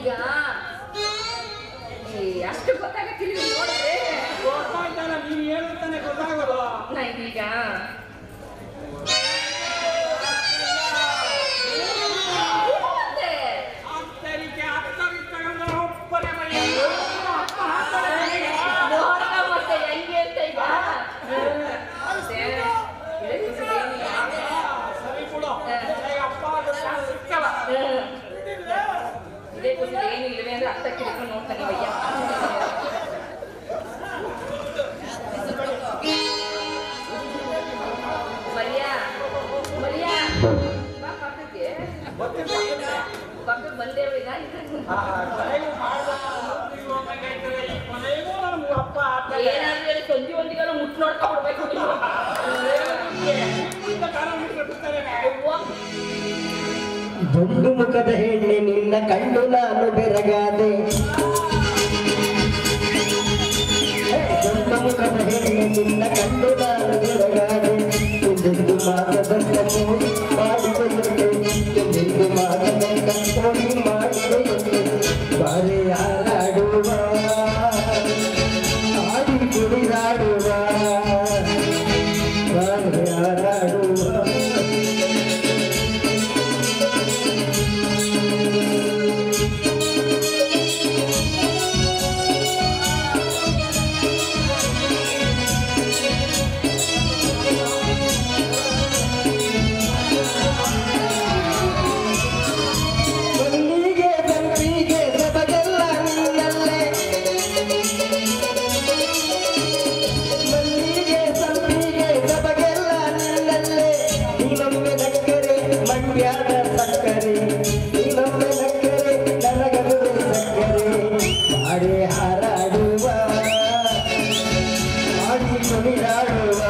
ಈಗ ಏ, ಅಷ್ಟು ಗೊತ್ತಾಗತ್ತಿಲ್ಲ ಇವ್ನ್ ನೋಡಿದ್ರೆ ಗೊತ್ತಾಯ್ತಲ್ಲ ನೀನ್ ಹೇಳ್ತಾನೆ ಗೊತ್ತಾಗೋದು ನನಗೀಗ ಮತ್ತೆ ಅತ್ತರಿಗೆ ಅತ್ತರಿಗೆ ತಗೊಂಡ್ರೆ ಒಬ್ಬರೇ ಮನೆಯಲ್ಲಿ ಅಪ್ಪ ಹಾಕ್ತಾರೆ ಮನೆಗೆ. ನೋಡ್ದ ಮತ್ತೆ ಹೆಂಗೆ ಅಂತ ಈಗ ಮತ್ತೆ ಇದೇ ಕುಸಿದೇನಿಲ್ಲ. ಸರಿ ಬಿಡು ಈಗ ಅಪ್ಪ ಅದು ಕಾಸು ಸಿಕ್ಕಲ್ಲ ಹ್ಮ್. ಇದೇ ಕುಸಿದ ಏನಿಲ್ಲವೇ ಅಂದ್ರೆ ಅರ್ಥ ಕಿಡ್ಕೊಂಡು ನೋಡ್ತಾನೆ ಭಯ್ಯ ಮರಿಯಾ ಮರಿಯಾ ಬಾ ಪಕ್ಕಕ್ಕೆ ಪಕ್ಕಕ್ಕೆ ಬಂದೇ ಈಗ ಆ, ಕೊನೆಗೂ ಮಾಡ್ಬೇಕು ಅನ್ನೋದು ಹೋಗ್ಬೇಕಾಯ್ತದೆ. ಈ ಕೊನೆಗೂ ನಮ್ಗೆ ಅಪ್ಪ ಹಾಕ್ತಾರೆ. ಏನಾದ್ರೂ ಹೇಳಿ ಸಂಜೆ ಒಂದಿಗೆಲ್ಲ ಮುಟ್ಟು ನೋಡ್ಕೊಂಡ್ಬಿಡ್ಬೇಕು ನೀವು ಇಂಥ ಕಾಲ ಮುಟ್ರೆ ಬಿಡ್ತಾರೆ. ಅವ್ವ. ಗಂಡು ಮುಖದ ಹೆಣ್ಣೆ ನಿನ್ನ ಕಂಡು ನಾನು ಬೆರಗಾದೆ ಗಂಡು ಮುಖದ ಹೆಣ್ಣೆ ನಿನ್ನ ಕಂಡು ನಾನು ಬೆರಗಾದೆ ಎಂದೆಂದು ಮಾತದಂತ ನೋಡಿ ಮಾಡಿಕೊಳ್ಳುತ್ತೆ ಎಂದೆಂದು ಮಾತದಂತ ನೋಡಿ ಮಾಡಿಕೊಳ್ಳುತ್ತೆ ಬಾರೆ ಯಾರಾಡುವ ಆಡಿ ಕುಡಿದಾಡುವ ಬಾರೆ ಯಾರಾಡುವ ಮಲ್ಲಿಗೆ ಸಂಪಿಗೆ ಸಬಗೆಲ್ಲ ನಿನ್ನಲ್ಲೇ ಮಲ್ಲಿಗೆ ಸಂಪಿಗೆ ಸಬಗೆಲ್ಲ ನಿನ್ನಲ್ಲೇ ನೀನೊಮ್ಮೆ ನಕ್ಕರೆ ಮಂಡ್ಯದ ಸಕ್ಕರೆ ನೀನೊಮ್ಮೆ ನಕ್ಕರೆ ನನಗದು ಸಕ್ಕರೆ ಮಾಡಿ ಹಾರಾಡುವ ಮಾಡಿ ಕುಣಿದಾಡುವ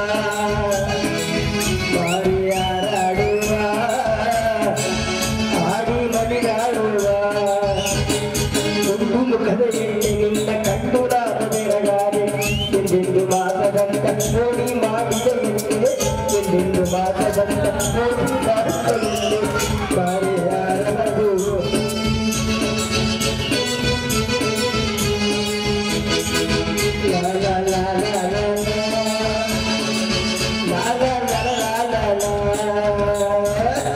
ಮಾಡಿ ಹಾರಾಡುವ ಆಡಿ ಮಡಿಗಾಡುವ ಒಂದು ಮುಖದ ಎಣ್ಣೆ ನಿನ್ನ ಕಂಡು ನಾನು ಬೆರಗಾದೆ ಎಂದೆಂದು ಮಾತದಂತ ನೋಡಿ ಮಾಡಿದೆ ಎಂದೆಂದು ಮಾತದಂತ ನೋಡಿ ಮಾಡಿಕೊಳ್ಳೆ ಬಾರಿ ಯಾರದು ಲಾ ಲಾ ಲಾ ಲಾ ಲಾ ಲಾ ಲಾ ಲಾ ಲಾ ಲಾ ಲಾ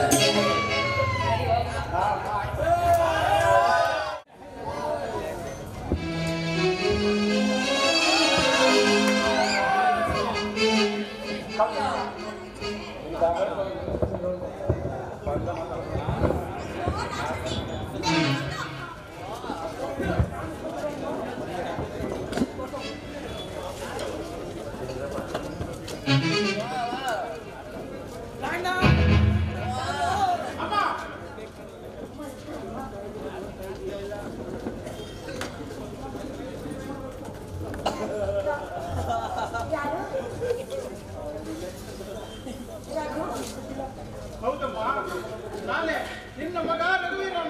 ಹೌದಮ್ಮ ನಾನೇ ನಿನ್ನ ಮಗ ರಘುವೀರಮ್ಮ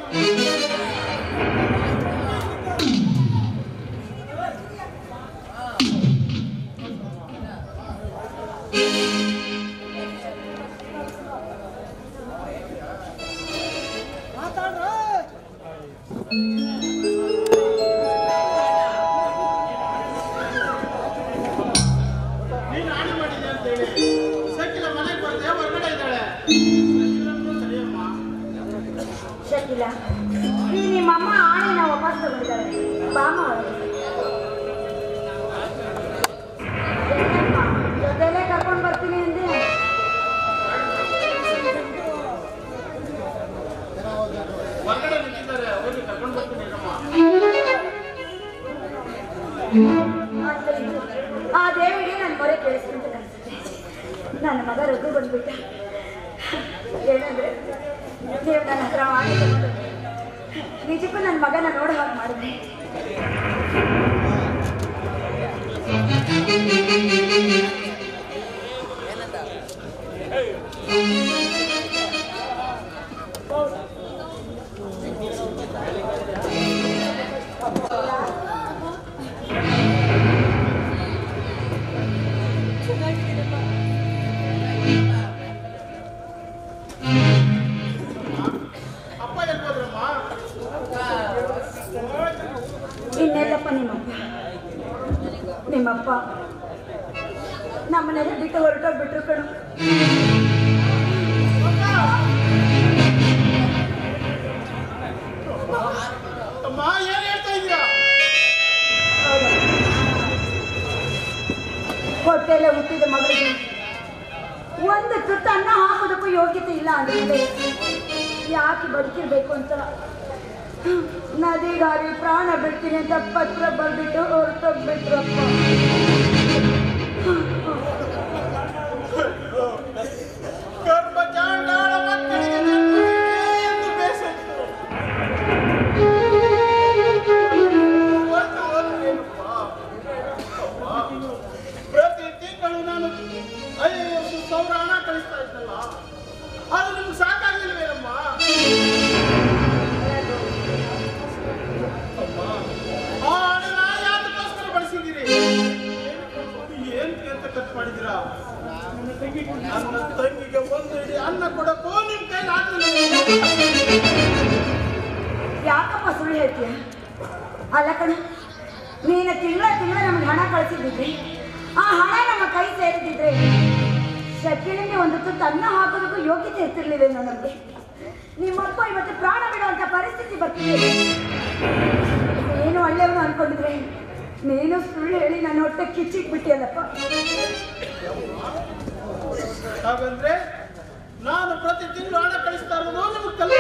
ನೀನು ಆಣೆ ಮಾಡಿದೆ ಅಂತ ಹೇಳಿ ಸಕ್ಕಿಲ ಮನೆಗೆ ಬರ್ದೆ ಹೊರಗಡೆ ಇದ್ದಾಳೆ ಸಕ್ಕಿಲನ್ನು ಸರಿಯಮ್ಮ ಶಕಿಲ ಈ ನಿಮ್ಮಮ್ಮ ಆಣೆನ ವಾಪಸ್ ತಗೊಂಡಿದ್ದಾರೆ ಬಾಮ ಅವರು ಜೊತೆಲೆ ಕರ್ಕೊಂಡು ಬರ್ತೀನಿ ಅಂದೆ ಹೊರಗಡೆ ನಿಂತಿದ್ದಾರೆ ಹೋಗಿ ಕರ್ಕೊಂಡು ಬರ್ತೀನಿ ಅಮ್ಮ ಆದ್ದರಿಂದ ಆ ದೇವಿಗೆ ನನ್ನ ಮೊರೆ ಕೇಳಿಸ್ಕೊಂತ ಅನ್ಸುತ್ತೆ ನನ್ನ ಮಗ ರಘು ಬಂದ್ಬಿಟ್ಟ ಏನಂದ್ರೆ ನೀವು ನನ್ನ ಹತ್ರ ಮಾಡಿ ತಗೊಂಡು ನಿಜಕ್ಕೂ ನನ್ನ ಮಗನ ನೋಡೋ ಹಾಗೆ ಮಾಡಿದ್ರಿ ಅಪ್ಪ ಎಲ್ಲಿ ಹೋದ್ರಮ್ಮ ಬಿಟ್ಟು ಹೊರಟೋಗ್ಬಿಟ್ರು ಕಣು ಅಮ್ಮ ಏನ್ ಹೇಳ್ತಾ ಇದ್ದೀರಾ ಹೊಟ್ಟೆಲೆ ಹುಟ್ಟಿದ ಮಗಳಿಗೆ ಒಂದು ತುತ್ತು ಅನ್ನ ಹಾಕೋದಕ್ಕೂ ಯೋಗ್ಯತೆ ಇಲ್ಲ ಅಂದ್ರೆ ಯಾಕೆ ಬದುಕಿರ್ಬೇಕು ಅಂತ ನದಿಗಾರಿ ಪ್ರಾಣ ಬಿಡ್ತೀನಿ ಅಂತ ಪತ್ರ ಬರ್ಬಿಟ್ಟು ಹೊರಟೋಗ್ಬಿಟ್ರಪ್ಪ ಗರ್ಭ ಚಾಂಡಾಳ ಮಕ್ಕಳಿಗೆ ಜನ್ಮವಿದೆ ಎಂದು ಬೇಸತ್ತು. ಒಂದು ಹೊತ್ತೇನಪ್ಪ? ಅಮ್ಮ, ಪ್ರತಿ ತಿಂಗಳು ನಾನು ಐವತ್ತು ಸಾವಿರ ಹಣ ಕಳಿಸ್ತಾ ಇದ್ದಲ್ಲ ಅದು ನಿಮ್ಗೆ ಸಾಕಾಗಿಲ್ವೇನಮ್ಮ ಅಮ್ಮ, ಆ ಹಣನ ಯಾತಕ್ಕೋಸ್ಕರ ಬಳಸಿದ್ದೀರಿ ಏನಕ್ಕೆ ಅಂತ ಖರ್ಚು ಮಾಡಿದ್ದೀರಾ ನನ್ನ ತಂಗಿಗೆ ಒಂದು ಇಡೀ ಅನ್ನ ಕೊಡಕ್ಕೂ ನಿಮ್ ಕೈಲಿ ಆಗ್ಲಿಲ್ಲ ಯಾಕಪ್ಪ ಸುಳ್ಳು ಹೇಳ್ತೀಯ ಅಲ್ಲ ಕಣ ನೀನು ತಿಂಗಳ ತಿಂಗಳ ನಮ್ಗೆ ಹಣ ಕಳಿಸಿದ್ದಿದ್ರೆ ಆ ಹಣ ನಮ್ಮ ಕೈ ಸೇರಿದಿದ್ರೆ ಶಕಿಲಿಗೆ ಒಂದು ತುತ್ತು ಅನ್ನ ಹಾಕೋದಕ್ಕೂ ಯೋಗ್ಯತೆ ಇರ್ತಿರ್ಲಿಲ್ವೇನೋ ನಮಗೆ ನಿಮ್ಮಪ್ಪ ಇವತ್ತು ಪ್ರಾಣ ಬಿಡುವಂತ ಪರಿಸ್ಥಿತಿ ಬರ್ತಿದೆ ಏನು ಒಳ್ಳೆಯವನು ಅನ್ಕೊಂಡಿದ್ರೆ ನೀನು ಸುಳ್ಳು ಹೇಳಿ ನನ್ನ ಹೊಟ್ಟೆ ಕಿಚ್ಚಿಟ್ಬಿಟ್ಟಿಯಲ್ಲಪ್ಪ ಹಾಗಂದ್ರೆ ನಾನು ಪ್ರತಿ ತಿಂಗಳು ಹಣ ಕಳಿಸ್ತಾ ಇರೋದು ನಿಮ್ಗೆ ಕಲಿ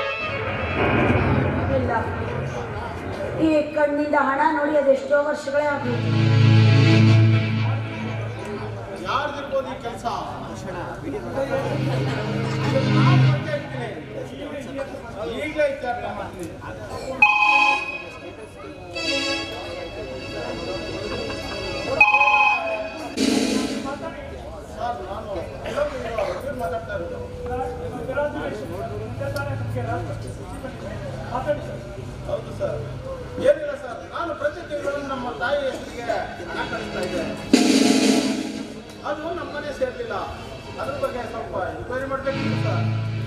ಇಲ್ಲ ಈ ಕಣ್ಣಿಂದ ಹಣ ನೋಡಿ ಅದೆಷ್ಟೋ ವರ್ಷಗಳೇ ಆಗೋಯ್ತು ಯಾರ್ದಿರ್ಬೋದು ಈ ಕೆಲಸ ಈಗಲೇ ವಿಚಾರ ಮಾಡ್ತೀನಿ ಸರ್ ನಾನು ಎಲ್ಲರಿಗೂ ಮಾತಾಡ್ತಾ ಇರೋದು ಹೌದು ಸರ್ ಏನಿಲ್ಲ ಸರ್ ನಾನು ಪ್ರತಿ ತಿಂಗಳು ನಮ್ಮ ತಾಯಿ ಹೆಸರಿಗೆ ಹಣ ಕಳಿಸ್ತಾ ಇದ್ದೆ ಅದು ನಮ್ಮನೆ ಸೇರ್ಲಿಲ್ಲ ಅದ್ರ ಬಗ್ಗೆ ಸ್ವಲ್ಪ ಎಂಕ್ವೈರಿ ಮಾಡ್ಬೇಕಿತ್ತು ಸರ್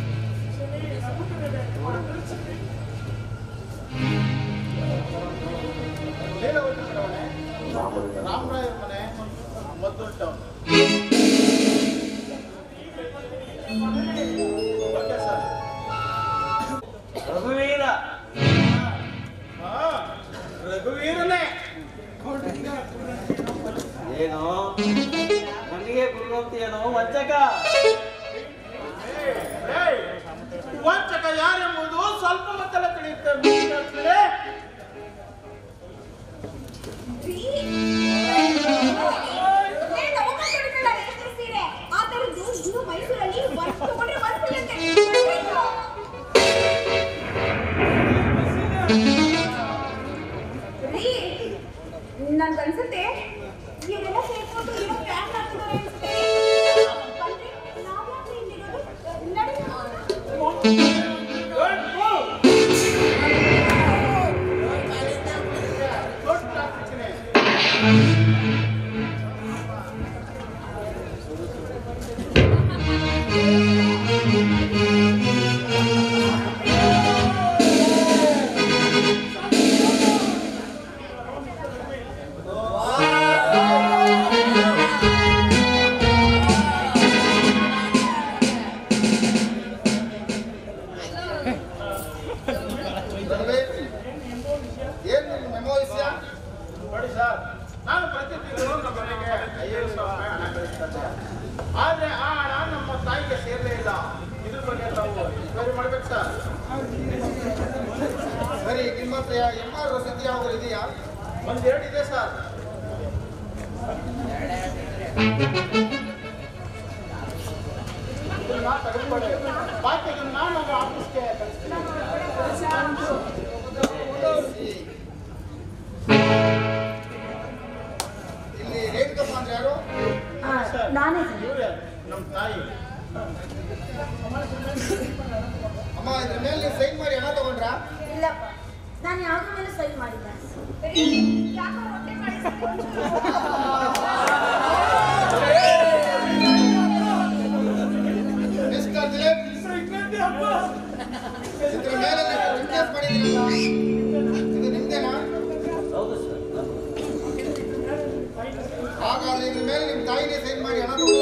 ಲೀಲಾವತಿ ಬಡಾವಣೆ ರಾಮರಾಯರ ಮನೆ ಮದ್ದೂರು ಟೌನ್ ಓಕೆ ಸರ್ ರಘುವೀರ ಹಾ ರಘುವೀರನೇ ಏನು ನನಗೆ ಗುರುವಂತಿಯೇನೋ ವಂಚಕ ಏಯ್, ವಂಚಕ ಯಾರೆಂಬುದು ಸ್ವಲ್ಪ ಮತ್ತೆಲ್ಲ ತಿಳಿಯುತ್ತೆ ಮುಂದೆ ಮೈಸೂರಲ್ಲಿ ಒಂದು ತಗೊಂಡ್ರೆ ಒಂದು ಇಲ್ಲಂತೆ. ರೀ ನನ್ಗನ್ಸುತ್ತೆ ಇವರೆಲ್ಲ ಸೇರ್ಕೊಂಡು ಏನೋ ಪ್ಲಾನ್ ಮಾಡ್ತಿದ್ದಾರೆ ಅನ್ಸುತ್ತೆ ಬನ್ರಿ ನಾವ್ಯಾಕೆ ಇಲ್ಲಿರೋದು ನಡಿ ದೊಡ್ಡ ಆಗ್ತಿದ್ದೀನಿ. ಏನ್ ನಿಮ್ ಮೆಮೋ ವಿಷಯ ನೋಡಿ ಸರ್ ನಾನು ಪ್ರತಿ ತಿಂಗಳು ನಮ್ಮ ಮನೆಗೆ ಐವತ್ತು ಸಾವಿರ ರೂಪಾಯಿ ಹಣ ಕಳಿಸ್ತಾ ಇದ್ದೆ ಆದ್ರೆ ಆ ಹಣ ನಮ್ಮ ತಾಯಿಗೆ ಸೇರಲೇ ಇಲ್ಲ ಇದ್ರ ಬಗ್ಗೆ ನಾವು ಎಂಕ್ವೈರಿ ಮಾಡ್ಬೇಕು ಸರ್ ಸರಿ ನಿಮ್ಮ ಹತ್ರ ಎಂ ಆರ್ ರಸೀದಿ ಯಾವ್ದು ಇದೆಯಾ ಒಂದೆರಡು ಇದೆ ಸರ್ ಇದನ್ನ ತೆಗೆದುಕೊಳ್ಳಿ ಬಾಕಿ ಇದನ್ನ ನಾನು ಆಫೀಸ್ಗೆ ಕಳಿಸ್ತೀನಿ ಇಲ್ಲಿ ರೇಣುಕಪ್ಪ ಅಂದ್ರೆ ಯಾರು ಆ, ನಾನೇ ಸರ್ ಇವ್ರೆ ನಮ್ಮ ತಾಯಿ ಅಮ್ಮ ಇದ್ರ ಮೇಲೆ ನೀವು ಸೈನ್ ಮಾಡಿ ಹಣ ತಗೊಂಡ್ರಾ ಇಲ್ಲಪ್ಪ ನಾನು ಯಾವ್ದ್ರ ಮೇಲೆ ಸೈನ್ ಮಾಡಿದ್ದ ಯಾಕೋ ಹೊಟ್ಟೆ ಮಾಡಿಸ್ಕೊಂಡು ಎಷ್ಟು ದಿಲೀಪ್ ಇದ್ರ ಮೇಲೆ ನೀವು ವಿಟ್ನೆಸ್ ಮಾಡಿದ್ದೀರಲ್ಲ ಇದು ನಿಮ್ದೇನಾ ಹೌದು ಸರ್ ಹಾಗಾದ್ರೆ ಇದ್ರ ಮೇಲೆ ನಿಮ್ ತಾಯಿನೇ ಸೈನ್ ಮಾಡಿ ಹಣ ತಗೊಳ್ಳಿ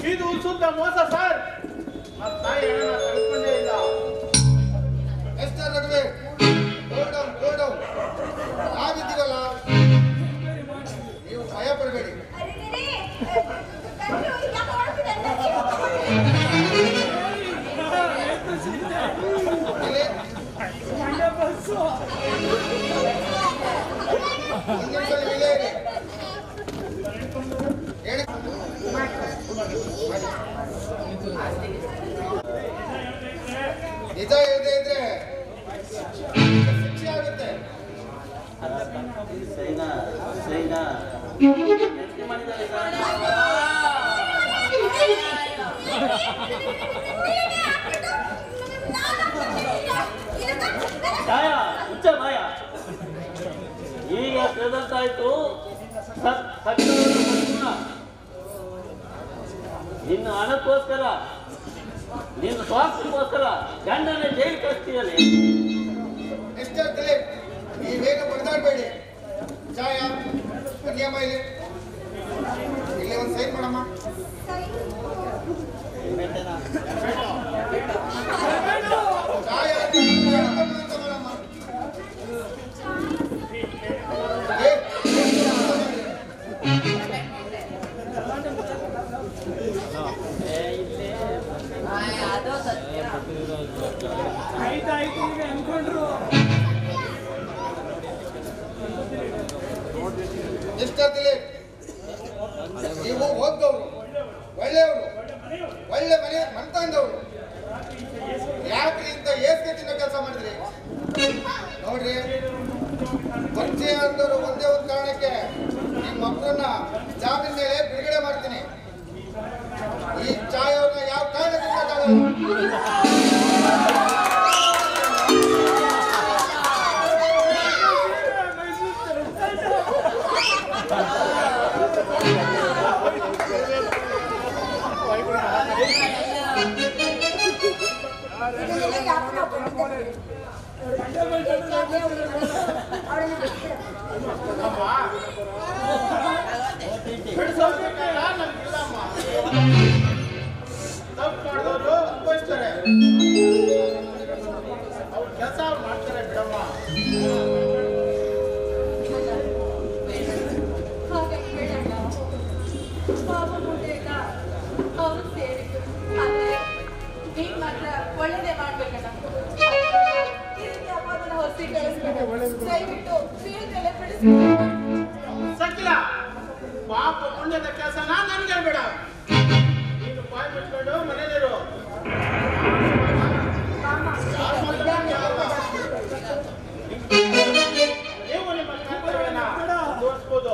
ಇದು ಶುದ್ಧ ಮೋಸ ಸರ್ ನಮ್ಮ ತಾಯಿ ಹಣನ ತೆಗೆದುಕೊಂಡೇ ಇಲ್ಲ ಮಿಸ್ಟರ್ ರಘುವೀರ್ ಕೂಲ್ ಡೌನ್ ಕೂಲ್ ಡೌನ್ ನಾವಿದ್ದೀವಲ್ಲ ನೀವು ಭಯ ಪಡಬೇಡಿ ಅರೆರೆರೆ, ಕಣ್ಣು ಯಾಕೆ ಹೊಡ್ತಿದೆ ಇಲ್ಲಿ ಒಂದು ನಿಮಿಷ ನೀವು ಇಲ್ಲೇ ಇರಿ ಹೇಳಿ ನಿಜ ಇಲ್ಲದೆ ಇದ್ರೆ ಶಿಕ್ಷೆ ಆಗುತ್ತೆ ಸೈನಾ ಸೈನಾ ಎಷ್ಟು ಮಾಡಿದ್ದಾರೆ ಛಾಯ ಹುಚ್ಚ ಮಾಯ ಈಗ ತಿಳಿದಂತಾಯ್ತು ಸತ್ ಸತ್ತವರು ಸತ್ಗುಣ. ನಿನ್ನ ಹಣಕ್ಕೋಸ್ಕರ ನಿನ್ನ ಸ್ವಾರ್ಥಕ್ಕೋಸ್ಕರ ಗಂಡನ ಜೈಲು ಕಳಿಸ್ತೀಯಲ್ಲ ಮಿಸ್ಟರ್ ದಿಲೀಪ್ ನೀವೇನು ಬಡ್ದಾಡ್ಬೇಡಿ ಛಾಯ ಕನ್ಯಮ್ಮ ಇಲ್ಲಿ ಇಲ್ಲಿ ಒಂದು ಸೈನ್ ಮಾಡಮ್ಮ ಛಾಯ ಹೇಳ್ಕೊಂಡು ಅಂತ ಮಾಡಮ್ಮ ಏ, ಮಿಸ್ಟರ್ ದಿಲೀಪ್ ನೀವು ಓದ್ದವ್ರು ಒಳ್ಳೆಯವರು ಒಳ್ಳೆ ಮನೆ ಮನ್ತಂದವರು ಯಾಕ್ರಿ ಇಂತ ಏಸ್ಗೆ ತಿನ್ನೋ ಕೆಲಸ ಮಾಡಿದ್ರಿ ನೋಡ್ರಿ ಪರಿಚಯ ಅಂದವರು ಒಂದೇ ಒಂದು ಕಾರಣಕ್ಕೆ ನಿಮ್ಮ ಮಕ್ಕಳನ್ನ ಜಾಮೀನ್ ಮೇಲೆ ಬಿಡುಗಡೆ ಮಾಡ್ತೀನಿ ಈ ಚಾಯ್ ಅವ್ರನ್ನ ಯಾವ ಕಾರಣಕ್ಕೆ ಬಿಡಕ್ಕಾಗಲ್ಲ ಅಮ್ಮ ಬಿಡಿಸೋದಕ್ಕೆಲ್ಲ ನಮ್ಗಿಲ್ಲಮ್ಮ ತಪ್ಪು ಮಾಡಿದವರು ಅನುಭವಿಸ್ತಾರೆ ಅವ್ರ ಕೆಲಸ ಅವ್ರು ಮಾಡ್ತಾರೆ ಬಿಡಮ್ಮ ಹಾಗಾಗಿ ಬೇಡಣ್ಣ ಪಾಪ ಮುಂದೆಗ ಅವ್ರು ಸೇರಿದ್ರು ಆದ್ರೆ ನೀನ್ ಮಾತ್ರ ಒಳ್ಳೇದೇ ಮಾಡ್ಬೇಕಣ್ಣ ಈ ರೀತಿ ಅಪವಾದನ ಹೊಸಿ ಕಳಿಸ್ಬೇಡ ದಯವಿಟ್ಟು ಬೀಳ್ದಲ್ಲೇ ಬಿಡಿಸ್ಬೇಡ ಸಕ್ಕಿಲ್ಲ ಪಾಪ ಪುಣ್ಯದ ಕೆಲಸನ ನನ್ಗೆ ಬೇಡ ನೀನು ಬಾಯ್ ಬಿಟ್ಕೊಂಡು ಮನೇಲಿರು ನೀವು ನಿಮ್ಮ ಕರ್ತವ್ಯನ ತೋರಿಸ್ಬೋದು